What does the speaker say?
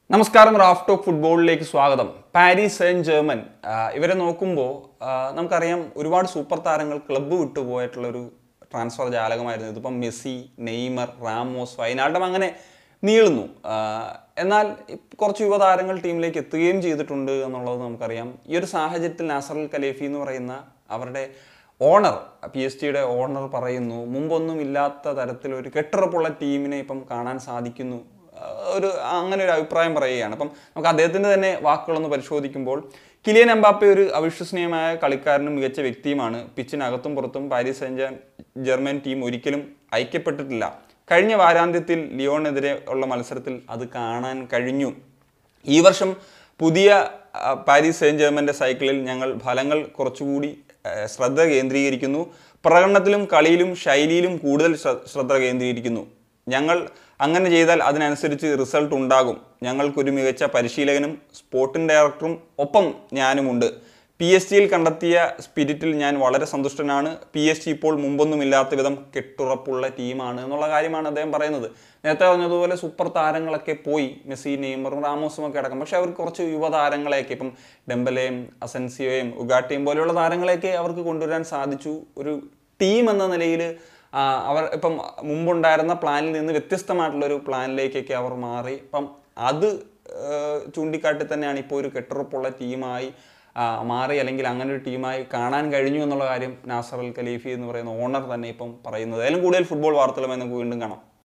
നമസ്കാരം Raf talk ഫുട്ബോളിലേക്ക് സ്വാഗതം പാരീസ് സെയിന്റ് ജർമൻ ആ, ഇവരെ നോക്കുമ്പോൾ നമുക്കറിയാം ഒരുപാട് സൂപ്പർ താരങ്ങൾ ക്ലബ്ബ് വിട്ടുപോയിട്ടുള്ള ഒരു ട്രാൻസ്ഫർ ജാലകമായിരുന്നു ഇതിപ്പം മെസ്സി നെയ്മർ റാമോസ് വൈനാൾഡം അങ്ങനെ നീളുന്നു ആ, എന്നാൽ ഇപ്പ- കുറച്ച് യുവതാരങ്ങൾ ടീമിലേക്ക് എത്തുകയും ചെയ്തിട്ടുണ്ട് എന്നുള്ളത് നമുക്കറിയാം ഈ ഒരു സാഹചര്യത്തിൽ നാസറുൽ ഖലീഫി എന്ന് പറയുന്ന അവരുടെ ഓണർ പി എസ് ടിയുടെ ഓണർ പറയുന്നു മുമ്പൊന്നും ഇല്ലാത്ത തരത്തിൽ ഒരു കെട്ടുറപ്പുള്ള ടീമിനെ ഇപ്പം കാണാൻ സാധിക്കുന്നു ആ, ഒരു അങ്ങനെ ഒരു അഭിപ്രായം പറയുകയാണ് അപ്പം നമുക്ക് അദ്ദേഹത്തിൻ്റെ തന്നെ വാക്കുകളൊന്ന് പരിശോധിക്കുമ്പോൾ കിലിയൻ എംബാപ്പെ ഒരു അവിശ്വസനീയമായ കളിക്കാരനും മികച്ച വ്യക്തിയുമാണ് പിച്ചിനകത്തും പുറത്തും പാരീസ് സെൻ ജർമ്മൻ ടീം ഒരിക്കലും ഐക്യപ്പെട്ടിട്ടില്ല കഴിഞ്ഞ വാരാന്ത്യത്തിൽ ലിയോണെതിരെ ഉള്ള മത്സരത്തിൽ അത് കാണാൻ കഴിഞ്ഞു ഈ വർഷം പുതിയ ആ, പാരീസ് സെയിൻ ജർമ്മൻ്റെ സൈക്കിളിൽ ഞങ്ങൾ ഫലങ്ങൾ കുറച്ചുകൂടി ആ, ശ്രദ്ധ കേന്ദ്രീകരിക്കുന്നു പ്രകടനത്തിലും കളിയിലും ശൈലിയിലും കൂടുതൽ ശ്ര- ശ്രദ്ധ കേന്ദ്രീകരിക്കുന്നു ഞങ്ങൾ അങ്ങനെ ചെയ്താൽ അതിനനുസരിച്ച് റിസൾട്ട് ഉണ്ടാകും ഞങ്ങൾക്കൊരു മികച്ച പരിശീലകനും സ്പോർട്ടിംഗ് ഡയറക്ടറും ഒപ്പം ഞാനുമുണ്ട് പി എസ് ജിയിൽ കണ്ടെത്തിയ സ്പിരിറ്റിൽ ഞാൻ വളരെ സന്തുഷ്ടനാണ് പി എസ് ജി ഇപ്പോൾ മുമ്പൊന്നുമില്ലാത്ത വിധം കെട്ടുറപ്പുള്ള ടീമാണ് എന്നുള്ള കാര്യമാണ് അദ്ദേഹം പറയുന്നത് നേരത്തെ പറഞ്ഞതുപോലെ സൂപ്പർ താരങ്ങളൊക്കെ പോയി മെസ്സി നെയ്മറും റാമോസും ഒക്കെ അടക്കം പക്ഷെ അവർക്ക് കുറച്ച് യുവതാരങ്ങളെയൊക്കെ ഇപ്പം ഡെമ്പലയും അസൻസിയോയും ഉഗാട്ടിയും പോലെയുള്ള താരങ്ങളെയൊക്കെ അവർക്ക് കൊണ്ടുവരാൻ സാധിച്ചു ഒരു ടീം എന്ന നിലയിൽ അവർ ഇപ്പം മുമ്പുണ്ടായിരുന്ന പ്ലാനിൽ നിന്ന് വ്യത്യസ്തമായിട്ടുള്ള ഒരു പ്ലാനിലേക്കൊക്കെ അവർ മാറി അപ്പം അത് ആ, ചൂണ്ടിക്കാട്ടി തന്നെയാണ് ഇപ്പോൾ ഒരു കെട്ടുറപ്പുള്ള ടീമായി ആ, മാറി അല്ലെങ്കിൽ അങ്ങനെ ഒരു ടീമായി കാണാൻ കഴിഞ്ഞു എന്നുള്ള കാര്യം നാസർ അൽ ഖലീഫി എന്ന് പറയുന്ന ഓണർ തന്നെ ഇപ്പം പറയുന്നത് അതിലും കൂടുതൽ ഫുട്ബോൾ വാർത്തകളുമായി നമുക്ക് വീണ്ടും കാണാം